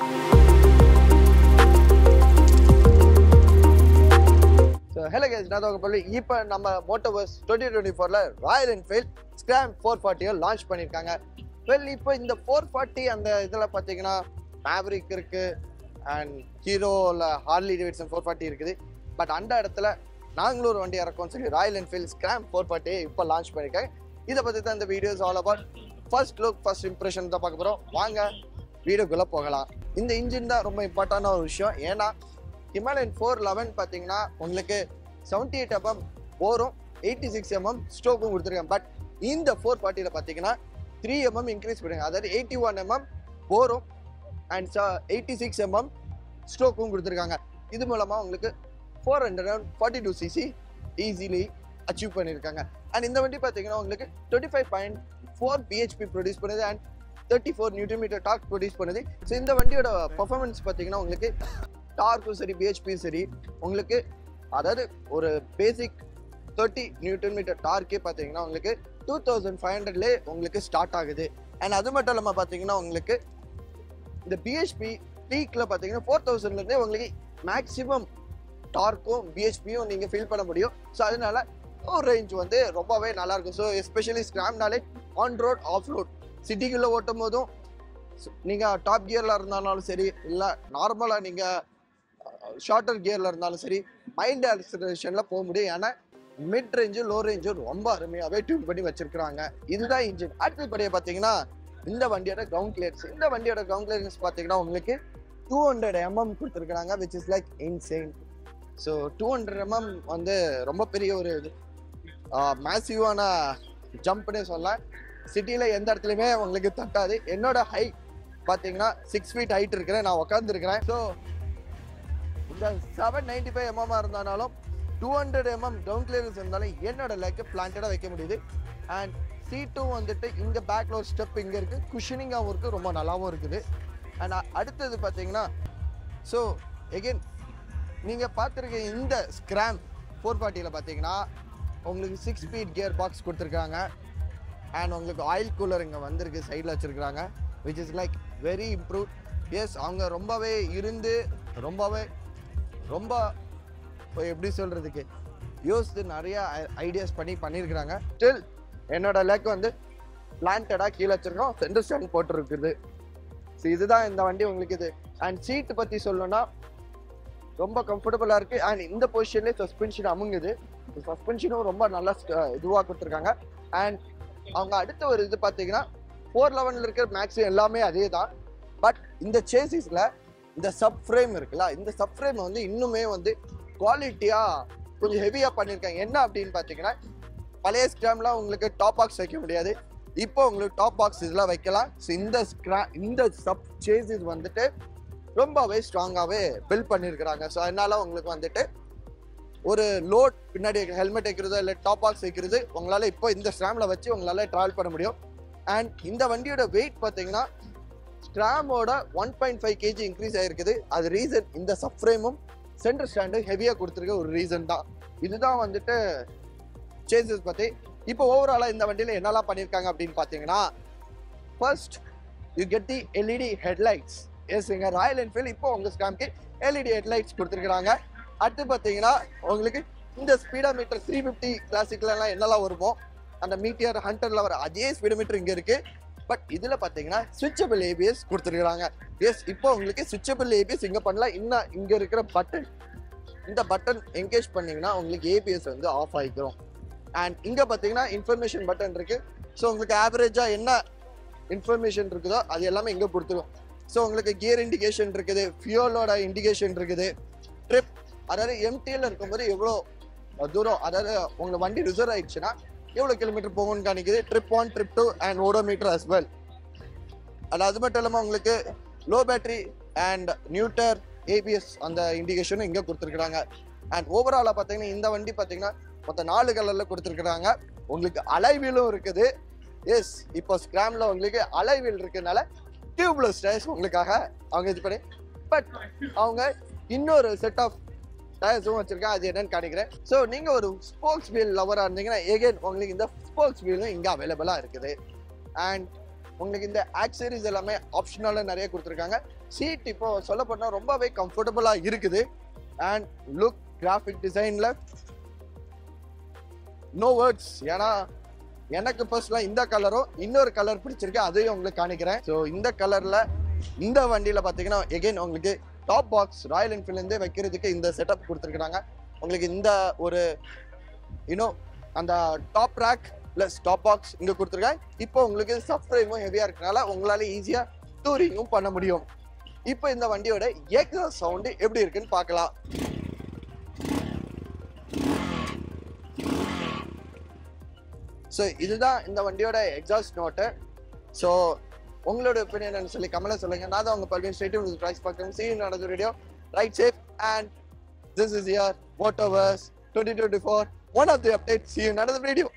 so hello case நான் உங்க பள்ளி இப்போ நம்ம மோட்டோவர்ஸ் டுவெண்ட்டி டுவெண்ட்டி ஃபோரில் ராயல் என்ஃபீல்ட் ஸ்கிராம் ஃபோர் ஃபார்ட்டியை லான்ச் பண்ணியிருக்காங்க வெல் இப்போ இந்த ஃபோர் ஃபார்ட்டி அந்த இதில் பார்த்தீங்கன்னா மேவரிக் இருக்கு அண்ட் ஹீரோவில் ஹார்லி டேவிட்சன் ஃபோர் ஃபார்ட்டி இருக்குது பட் அந்த இடத்துல நாங்களும் ஒரு வண்டி இறக்கோம்னு சொல்லி ராயல் என்ஃபீல்ட் ஸ்கிராம் ஃபோர் ஃபார்ட்டியை இப்போ லான்ச் பண்ணியிருக்காங்க இதை பற்றி தான் இந்த videos all about first look first impression தான் பார்க்க போகிறோம் வாங்க வீடியோக்குள்ளே போகலாம் இந்த இன்ஜின் தான் ரொம்ப இம்பார்ட்டண்டான ஒரு விஷயம் ஏன்னா ஹிமாலயன் ஃபோர் லெவன் பார்த்தீங்கன்னா உங்களுக்கு செவன்டி எயிட் எம்எம் போரும் எயிட்டி சிக்ஸ் எம்எம் ஸ்டோக்கும் கொடுத்துருக்காங்க பட் இந்த ஃபோர் ஃபார்ட்டியில் பார்த்தீங்கன்னா த்ரீ எம்எம் இன்க்ரீஸ் பண்ணுங்க அதாவது எயிட்டி ஒன் எம்எம் போரும் அண்ட் எயிட்டி சிக்ஸ் எம்எம் ஸ்டோக்கும் கொடுத்துருக்காங்க இது மூலமாக உங்களுக்கு four hundred and forty two cc easily achieve பண்ணியிருக்காங்க அண்ட் இந்த வண்டி பார்த்தீங்கன்னா உங்களுக்கு twenty five point four BHP produce பண்ணுது and thirty four newton metre torque produce பண்ணுது ஸோ இந்த வண்டியோட பர்ஃபார்மன்ஸ் பார்த்தீங்கன்னா உங்களுக்கு டார்க்கும் சரி பிஹெச்பியும் சரி உங்களுக்கு அதாவது ஒரு பேசிக் தேர்ட்டி நியூட்டன் மீட்டர் டார்க்கே பார்த்தீங்கன்னா உங்களுக்கு டூ தௌசண்ட் ஃபைவ் ஹண்ட்ரட்லேயே உங்களுக்கு ஸ்டார்ட் ஆகுது அண்ட் அது மட்டும் இல்லாமல் பார்த்தீங்கன்னா உங்களுக்கு இந்த பிஹெச்பி பீக்கில் பார்த்தீங்கன்னா ஃபோர் தௌசண்ட்லேருந்தே உங்களுக்கு மேக்ஸிமம் டார்க்கும் பிஹெச்பியும் நீங்கள் ஃபீல் பண்ண முடியும் ஸோ அதனால ஒரு ரேஞ்ச் வந்து ரொம்பவே நல்லா இருக்கும் ஸோ எஸ்பெஷலி ஸ்கிராம்னாலே ஆன் ரோட் ஆஃப் ரோட் சிட்டிக்குள்ளே ஓட்டும் போதும் நீங்கள் டாப் கியரில் இருந்தாலும் சரி இல்லை நார்மலாக நீங்கள் ஷார்ட்டர் கியரில் இருந்தாலும் சரி மைல்டு ஆக்சிலரேஷனில் போக முடியும் ஏன்னா மிட் ரேஞ்சும் லோ ரேஞ்சும் ரொம்ப அருமையாகவே டியூன் பண்ணி வச்சிருக்கிறாங்க இதுதான் இன்ஜின் அடுத்தபடியாக பார்த்தீங்கன்னா இந்த வண்டியோட கிரவுண்ட் கிளியர்ஸ் இந்த வண்டியோட கிரவுண்ட் கிளியர்ஸ் பார்த்தீங்கன்னா உங்களுக்கு டூ ஹண்ட்ரட் எம்எம் கொடுத்துருக்குறாங்க which is like insane so two hundred mm வந்து ரொம்ப பெரிய ஒரு இது மேசிவான ஜம்ப்னே சொல்லலாம் சிட்டியில் எந்த இடத்துலையுமே உங்களுக்கு தட்டாது என்னோட ஹைட் பார்த்தீங்கன்னா சிக்ஸ் ஃபீட் ஹைட் இருக்கிறேன் நான் உட்காந்துருக்கிறேன் ஸோ இந்த செவன் நைன்டி ஃபைவ் எம்எம்மாக இருந்தாலும் two hundred mm down clearance இருந்தாலும் என்னோட லேக்கு பிளான்டடாக வைக்க முடியுது அண்ட் சீட்டும் வந்துட்டு இங்கே பேக்கில் ஒரு ஸ்டெப் இங்கே இருக்குது குஷனிங்காகவும் இருக்குது ரொம்ப நல்லாவும் இருக்குது அண்ட் அடுத்தது பார்த்தீங்கன்னா ஸோ எகெயின் நீங்கள் பார்த்துருக்க இந்த ஸ்க்ராம் ஃபோர் ஃபார்ட்டியில் பார்த்தீங்கன்னா உங்களுக்கு சிக்ஸ் ஸ்பீட் கியர் பாக்ஸ் கொடுத்துருக்காங்க அண்ட் உங்களுக்கு ஆயில் கூலர் இங்கே வந்திருக்கு சைடில் வச்சுருக்காங்க which is like very improves அவங்க ரொம்பவே இருந்து ரொம்பவே ரொம்ப இப்போ எப்படி சொல்கிறதுக்கு யோசித்து நிறைய ஐடியாஸ் பண்ணி பண்ணியிருக்கிறாங்க ஸ்டில் என்னோட லேக் வந்து பிளான்டடாக கீழே வச்சுருக்கோம் சென்டர் ஸ்டாண்ட் போட்டுருக்குது ஸோ இதுதான் இந்த வண்டி உங்களுக்கு இது அண்ட் சீட்டு பற்றி சொல்லணும்னா ரொம்ப கம்ஃபர்டபுளாக இருக்குது அண்ட் இந்த பொசிஷன்லேயே சஸ்பென்ஷன் அமுங்குது சஸ்பென்ஷனும் ரொம்ப நல்லா இதுவாக கொடுத்துருக்காங்க அண்ட் அவங்க அடுத்த ஒரு இது பார்த்தீங்கன்னா ஃபோர் லெவனில் இருக்கிற மேக்ஸிமம் எல்லாமே அதே தான் பட் இந்த சேசிஸில் இந்த சப் ஃப்ரேம் இருக்குல்ல இந்த சப் ஃப்ரேம் வந்து இன்னுமே வந்து குவாலிட்டியாக கொஞ்சம் ஹெவியாக பண்ணியிருக்காங்க என்ன அப்படின்னு பார்த்தீங்கன்னா பழைய ஸ்கிராம்லாம் உங்களுக்கு டாப் பாக்ஸ் வைக்க முடியாது இப்போ உங்களுக்கு டாப் பாக்ஸ் இதெல்லாம் வைக்கலாம் ஸோ இந்த ஸ்க்ரா இந்த சப் சேசிஸ் வந்துட்டு ரொம்பவே ஸ்ட்ராங்காகவே பில்ட் பண்ணியிருக்கிறாங்க ஸோ அதனால உங்களுக்கு வந்துட்டு ஒரு லோட் பின்னாடி ஹெல்மெட் வைக்கிறதோ இல்லை டாப் பாக்ஸ் வைக்கிறது உங்களால் இப்போ இந்த ஸ்ட்ராமில் வச்சு உங்களால் ட்ராவல் பண்ண முடியும் அண்ட் இந்த வண்டியோட வெயிட் பார்த்தீங்கன்னா ஸ்ட்ராமோட one point five kg increase ஆயிருக்குது அது ரீசன் இந்த சப் ஃப்ரேமும் சென்டர் ஸ்டாண்டு ஹெவியாக கொடுத்துருக்க ஒரு ரீசன் தான் இதுதான் வந்துட்டு சேஞ்சஸ் பற்றி இப்போ ஓவராலாக இந்த வண்டியில் என்னெல்லாம் பண்ணியிருக்காங்க அப்படின்னு பார்த்தீங்கன்னா first you get the LED headlights as எங்க ராயல் என்ஃபீல்டு இப்போ உங்கள் ஸ்காம்க்கு எல்இடி ஹெட்லைட்ஸ் கொடுத்துருக்குறாங்க அடுத்து பார்த்தீங்கன்னா உங்களுக்கு இந்த ஸ்பீடா மீட்டர் த்ரீ ஃபிஃப்டி கிளாசிக்லலாம் என்னெல்லாம் வருமோ அந்த மீட்டியர் ஹண்டரில் வர அதே ஸ்பீடோ மீட்டர் இங்கே இருக்குது பட் இதில் பார்த்தீங்கன்னா சுவிச்சபிள் ஏபிஎஸ் கொடுத்துருக்குறாங்க எஸ் இப்போ உங்களுக்கு சுவிச்சபிள் ஏபிஎஸ் இங்கே பண்ணலாம் இன்னும் இங்கே இருக்கிற பட்டன் இந்த பட்டன் என்கேஜ் பண்ணீங்கன்னா உங்களுக்கு ஏபிஎஸ் வந்து ஆஃப் ஆகிக்கிறோம் அண்ட் இங்கே பார்த்தீங்கன்னா இன்ஃபர்மேஷன் பட்டன் இருக்குது ஸோ உங்களுக்கு ஆவரேஜாக என்ன இன்ஃபர்மேஷன் இருக்குதோ அது எல்லாமே இங்கே கொடுத்துரும் ஸோ உங்களுக்கு கியர் இண்டிகேஷன் இருக்குது ஃபியூலோட இண்டிகேஷன் இருக்குது ட்ரிப் அதாவது எம்டிஎல் இருக்கும்போது எவ்வளோ தூரம் அதாவது உங்களை வண்டி ரிசர்வ் ஆயிடுச்சுன்னா எவ்வளோ கிலோமீட்டர் போகும்னு காணிக்குது trip one trip two and odometer as well and அது மட்டும் இல்லாமல் உங்களுக்கு low battery and neutral ABS அந்த இண்டிகேஷனும் இங்கே கொடுத்துருக்குறாங்க அண்ட் ஓவராலாக பார்த்தீங்கன்னா இந்த வண்டி பார்த்தீங்கன்னா மொத்தம் நாலு கலரில் கொடுத்துருக்குறாங்க உங்களுக்கு அலைவீலும் இருக்குது எஸ் இப்போ ஸ்கிராமில் உங்களுக்கு அலைவீல் இருக்கிறதுனால டியூப்லெஸ் டயர்ஸ் உங்களுக்காக அவங்க இது பண்ணி பட் அவங்க இன்னொரு செட் ஆஃப் டயர்ஸும் வச்சிருக்கேன் அது என்னன்னு காணிக்கிறேன் ஸோ நீங்கள் ஒரு ஸ்போர்ட்ஸ் வீல் லவராக இருந்தீங்கன்னா எகெயின் உங்களுக்கு இந்த ஸ்போர்ட்ஸ் வீலும் இங்கே அவைலபிளாக இருக்குது அண்ட் உங்களுக்கு இந்த ஆக்சரிஸ் எல்லாமே ஆப்ஷனலாக நிறைய கொடுத்துருக்காங்க சீட் இப்போ சொல்ல போனா ரொம்பவே கம்ஃபர்டபுளாக இருக்குது அண்ட் லுக் கிராஃபிக் டிசைனில் நோ வேர்ட்ஸ் ஏன்னா எனக்கு பர்சனலாக இந்த கலரும் இன்னொரு கலர் பிடிச்சிருக்கு அதையும் உங்களுக்கு காணிக்கிறேன் ஸோ இந்த கலரில் இந்த வண்டியில் பார்த்தீங்கன்னா எகைன் உங்களுக்கு டாப் பாக்ஸ் ராயல் என்ஃபீல்ட்லேருந்தே வைக்கிறதுக்கு இந்த செட்டப் கொடுத்துருக்குறாங்க உங்களுக்கு இந்த ஒரு இன்னும் அந்த top rack plus top box இங்கே கொடுத்துருக்கேன் இப்போ உங்களுக்கு சப்ஃப்ரேமும் ஹெவியாக இருக்கனால உங்களால ஈஸியாக டூரிங்கும் பண்ண முடியும் இப்போ இந்த வண்டியோட எக்ஸாஸ்ட் சவுண்டு எப்படி இருக்குன்னு பார்க்கலாம் ஸோ இதுதான் இந்த வண்டியோட எக்ஸாஸ்ட் நோட்டு ஸோ உங்களோட ஒப்பீனியன் சொல்லி கமலை சொல்லுங்க நான் தான் உங்க பல்வேறு ஸ்டேட் உங்களுக்கு ப்ரைஸ் பார்க்கணும் சி நடந்த video ride safe and this is year Motoverse twenty twenty four one of the update சி நடந்த வீடியோ